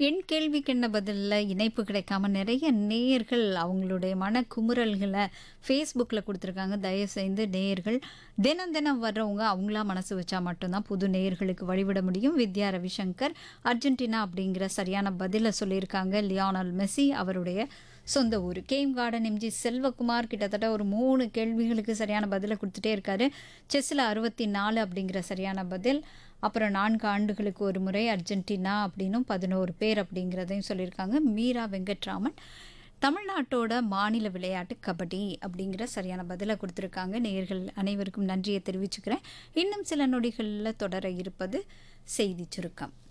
என் கேள்விக்கு என்ன பதில்ல இணைப்பு கிடைக்காம நிறைய நேயர்கள் அவங்களுடைய மனக்குமுறல்களை ஃபேஸ்புக்கில் கொடுத்துருக்காங்க தயவு செய்து நேயர்கள் தினம் தினம் வர்றவங்க அவங்களா மனசு வச்சா மட்டும்தான் புது நேயர்களுக்கு வழிவிட முடியும் வித்யா ரவிசங்கர் அர்ஜென்டினா அப்படிங்கிற சரியான பதிலை சொல்லியிருக்காங்க லியானல் மெஸ்ஸி அவருடைய சொந்த ஊர் கேம் கார்டன் எம்ஜி செல்வகுமார் கிட்டத்தட்ட ஒரு மூணு கேள்விகளுக்கு சரியான பதிலை கொடுத்துட்டே இருக்காரு செஸ்ஸில் அறுபத்தி நாலு அப்படிங்கிற சரியான பதில் அப்புறம் நான்கு ஆண்டுகளுக்கு ஒரு முறை அர்ஜென்டினா அப்படின்னும் பதினோரு பேர் அப்படிங்கிறதையும் சொல்லியிருக்காங்க மீரா வெங்கட்ராமன் தமிழ்நாட்டோட மாநில விளையாட்டு கபடி அப்படிங்கிற சரியான பதிலை கொடுத்துருக்காங்க நேயர்கள் அனைவருக்கும் நன்றியை தெரிவிச்சுக்கிறேன் இன்னும் சில நொடிகளில் தொடர இருப்பது செய்தி சுருக்கம்